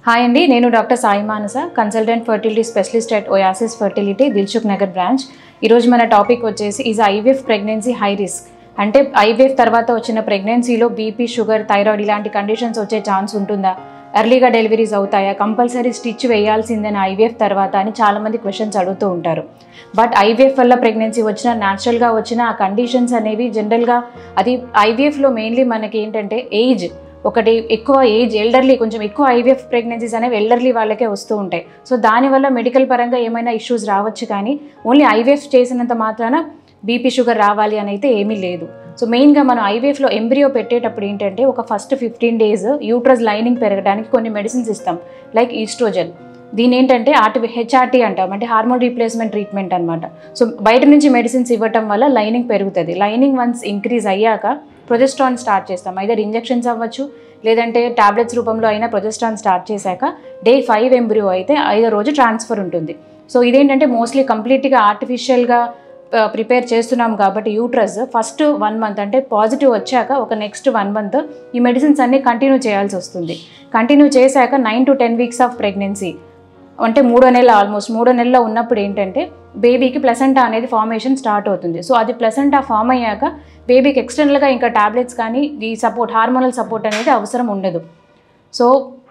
hi అండి నేను doctor Sai Manasa consultant fertility specialist at Oasis fertility Dilsukhnagar branch ఈరోజు మన టాపిక్ వచ్చేసి is IVF pregnancy high risk అంటే ఐవీఎఫ్ తర్వాత వచ్చిన ప్రెగ్నెన్సీలో బీపీ షుగర్ థైరాయిడ్ ఇలాంటి కండిషన్స్ వచ్చే ఛాన్స్ ఉంటుందా ఎర్లీగా డెలివరీస్ అవుతాయా కంపల్సరీ స్టిచ్ వేయాల్సిందేనా ఐవీఎఫ్ తర్వాత అని చాలామంది క్వశ్చన్స్ అడుగుతూ ఉంటారు బట్ ఐవీఎఫ్ వల్ల ప్రెగ్నెన్సీ వచ్చిన న్యాచురల్గా వచ్చిన ఆ కండిషన్స్ అనేవి జనరల్గా అది ఐవీఎఫ్లో మెయిన్లీ మనకి ఏంటంటే ఏజ్ ఒకటి ఎక్కువ ఏజ్ ఎల్డర్లీ కొంచెం ఎక్కువ ఐవీఎఫ్ ప్రెగ్నెన్సీస్ అనేవి ఎల్డర్లీ వాళ్ళకే వస్తూ ఉంటాయి సో దానివల్ల మెడికల్ పరంగా ఏమైనా ఇష్యూస్ రావచ్చు కానీ ఓన్లీ ఐవీఎఫ్ చేసినంత మాత్రాన బీపీ షుగర్ రావాలి అని అయితే ఏమీ లేదు సో మెయిన్గా మనం ఐవీఎఫ్లో ఎంబ్రియో పెట్టేటప్పుడు ఏంటంటే ఒక first fifteen days uterus lining పెరగడానికి కొన్ని మెడిసిన్స్ ఇస్తాం లైక్ ఈస్ట్రోజన్ దీని ఏంటంటే ఆర్టి హెచ్ఆర్టీ అంటాం అంటే హార్మోన్ రీప్లేస్మెంట్ ట్రీట్మెంట్ అనమాట సో బయట నుంచి మెడిసిన్స్ ఇవ్వటం వల్ల లైనింగ్ పెరుగుతుంది లైనింగ్ వన్స్ ఇంక్రీజ్ అయ్యాక ప్రొజెస్ట్రాన్ స్టార్ట్ చేస్తాం ఐదర్ ఇంజెక్షన్స్ అవ్వచ్చు లేదంటే టాబ్లెట్స్ రూపంలో అయినా ప్రొజెస్ట్రాన్ స్టార్ట్ చేశాక డే ఫైవ్ ఎంబ్రియో అయితే ఐదో రోజు ట్రాన్స్ఫర్ ఉంటుంది సో ఇదేంటంటే మోస్ట్లీ కంప్లీట్గా ఆర్టిఫిషియల్గా ప్రిపేర్ చేస్తున్నాం కాబట్టి యూట్రస్ ఫస్ట్ వన్ మంత్ అంటే పాజిటివ్ వచ్చాక ఒక నెక్స్ట్ వన్ మంత్ ఈ మెడిసిన్స్ అన్నీ కంటిన్యూ చేయాల్సి వస్తుంది కంటిన్యూ చేశాక nine to ten weeks of pregnancy అంటే మూడో నెల ఆల్మోస్ట్ మూడో నెలలో ఉన్నప్పుడు ఏంటంటే బేబీకి ప్లసెంటా అనేది ఫార్మేషన్ స్టార్ట్ అవుతుంది సో అది ప్లసెంటా ఫామ్ అయ్యాక బేబీకి ఎక్స్టర్నల్గా ఇంకా టాబ్లెట్స్ కానీ ఈ సపోర్ట్ హార్మోనల్ సపోర్ట్ అనేది అవసరం ఉండదు సో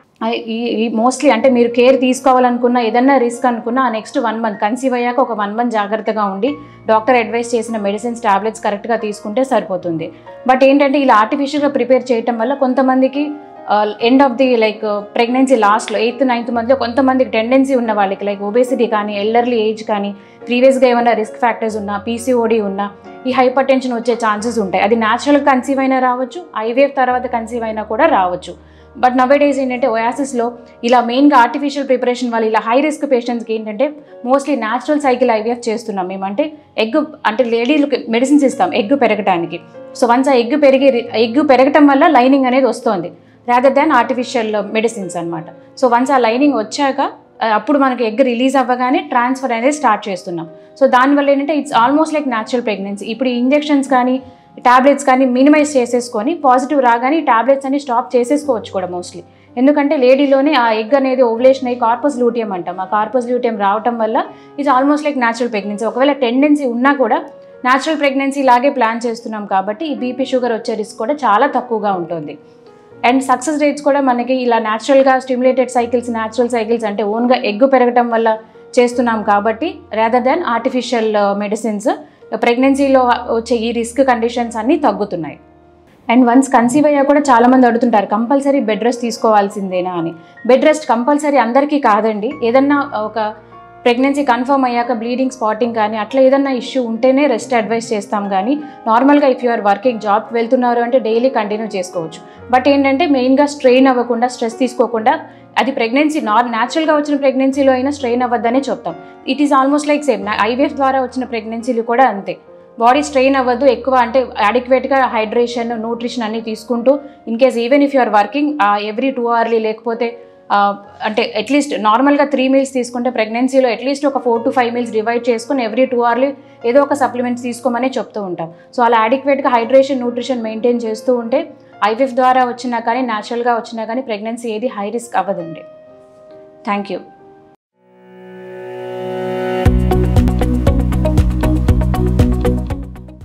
ఈ ఈ మోస్ట్లీ అంటే మీరు కేర్ తీసుకోవాలనుకున్న ఏదన్నా రిస్క్ అనుకున్న ఆ నెక్స్ట్ వన్ మంత్ కన్సీవ్ అయ్యాక ఒక వన్ మంత్ జాగ్రత్తగా ఉండి డాక్టర్ అడ్వైస్ చేసిన మెడిసిన్స్ టాబ్లెట్స్ కరెక్ట్గా తీసుకుంటే సరిపోతుంది బట్ ఏంటంటే ఇలా ఆర్టిఫిషియల్గా ప్రిపేర్ చేయటం వల్ల కొంతమందికి end of the like pregnancy లాస్ట్లో ఎయిత్ నైన్త్ మంత్లో కొంతమందికి టెండెన్సీ ఉన్న వాళ్ళకి లైక్ ఒబేసిటీ కానీ ఎల్డర్లీ ఏజ్ కానీ ప్రీవియస్గా ఏమైనా రిస్క్ ఫ్యాక్టర్స్ ఉన్నా పీసీఓడి ఉన్నా ఈ హైపర్ టెన్షన్ వచ్చే ఛాన్సెస్ ఉంటాయి అది న్యాచురల్ కన్సీవ్ అయినా రావచ్చు ఐవీఎఫ్ తర్వాత కన్సీవ్ అయినా కూడా రావచ్చు బట్ నవే డేస్ ఏంటంటే ఒయాసిస్లో ఇలా మెయిన్గా ఆర్టిఫిషియల్ ప్రిపరేషన్ వల్ల ఇలా హై రిస్క్ పేషెంట్స్కి ఏంటంటే మోస్ట్లీ న్యాచురల్ సైకిల్ ఐవీఎఫ్ చేస్తున్నాం మేమంటే ఎగ్ అంటే లేడీలకు మెడిసిన్స్ ఇస్తాం ఎగ్ పెరగడానికి సో వన్స్ ఆ ఎగ్ పెరిగి ఎగ్ పెరగటం వల్ల లైనింగ్ అనేది వస్తుంది రాదర్ దాన్ ఆర్టిఫిషియల్ మెడిసిన్స్ అనమాట సో వన్స్ ఆ లైనింగ్ వచ్చాక అప్పుడు మనకి ఎగ్ రిలీజ్ అవ్వగానే ట్రాన్స్ఫర్ అనేది స్టార్ట్ చేస్తున్నాం సో దానివల్ల ఏంటంటే it's almost like natural pregnancy ఇప్పుడు ఇంజెక్షన్స్ కానీ టాబ్లెట్స్ కానీ మినిమైజ్ చేసేసుకొని పాజిటివ్ రాగానే ఈ టాబ్లెట్స్ అన్ని స్టాప్ చేసేసుకోవచ్చు కూడా మోస్ట్లీ ఎందుకంటే లేడీలోనే ఆ ఎగ్ అనేది ఓవలేషన్ అయ్యి కార్పస్ లూటియం అంటాం ఆ కార్పస్ లూటియం రావటం వల్ల it's almost like natural pregnancy ఒకవేళ టెండెన్సీ ఉన్నా కూడా న్యాచురల్ ప్రెగ్నెన్సీ లాగే ప్లాన్ చేస్తున్నాం కాబట్టి ఈ బీపీ షుగర్ వచ్చే రిస్క్ కూడా చాలా తక్కువగా ఉంటుంది అండ్ సక్సెస్ రేట్స్ కూడా మనకి ఇలా న్యాచురల్గా స్టిమ్యులేటెడ్ సైకిల్స్ న్యాచురల్ సైకిల్స్ అంటే ఓన్గా ఎగ్ పెరగటం వల్ల చేస్తున్నాం కాబట్టి రాదర్ దాన్ ఆర్టిఫిషియల్ మెడిసిన్స్ ప్రెగ్నెన్సీలో వచ్చే ఈ రిస్క్ కండిషన్స్ అన్నీ తగ్గుతున్నాయి అండ్ వన్స్ కన్సీవ్ అయ్యా కూడా చాలామంది అడుగుతుంటారు కంపల్సరీ బెడ్ రెస్ట్ తీసుకోవాల్సిందేనా అని బెడ్ రెస్ట్ కంపల్సరీ అందరికీ కాదండి ఏదన్నా ఒక ప్రెగ్నెన్సీ కన్ఫర్మ్ అయ్యాక బ్లీడింగ్ స్పాటింగ్ కానీ అట్లా ఏదన్నా ఇష్యూ ఉంటేనే రెస్ట్ అడ్వైస్ చేస్తాం కానీ నార్మల్గా ఇఫ్ యూఆర్ వర్కింగ్ జాబ్ వెళ్తున్నారు అంటే డైలీ కంటిన్యూ చేసుకోవచ్చు బట్ ఏంటంటే మెయిన్గా స్ట్రెయిన్ అవ్వకుండా స్ట్రెస్ తీసుకోకుండా అది ప్రెగ్నెన్సీ నార్ న్యాచురల్గా వచ్చిన ప్రెగ్నెన్సీలో అయినా స్ట్రెయిన్ అవ్వద్దనే చెప్తాం it is almost like same IVF ద్వారా వచ్చిన ప్రెగ్నెన్సీలు కూడా అంతే బాడీ స్ట్రెయిన్ అవ్వద్దు ఎక్కువ అంటే అడిక్వేట్గా హైడ్రేషన్ న్యూట్రిషన్ అన్నీ తీసుకుంటూ in case even if you are working every two hourly లేకపోతే అంటే అట్లీస్ట్ నార్మల్గా త్రీ మీల్స్ తీసుకుంటే ప్రెగ్నెన్సీలో అట్లీస్ట్ ఒక four to five meals divide చేసుకుని ఎవ్రీ టూ అవర్లీ ఏదో ఒక సప్లిమెంట్స్ తీసుకోమని చెప్తూ ఉంటాం సో అలా అడిక్వేట్గా హైడ్రేషన్ న్యూట్రిషన్ మెయింటైన్ చేస్తూ ఉంటే ఐవీఎఫ్ ద్వారా వచ్చినా కానీ న్యాచురల్గా వచ్చినా కానీ ప్రెగ్నెన్సీ ఏది హై రిస్క్ అవ్వదండి థ్యాంక్ యూ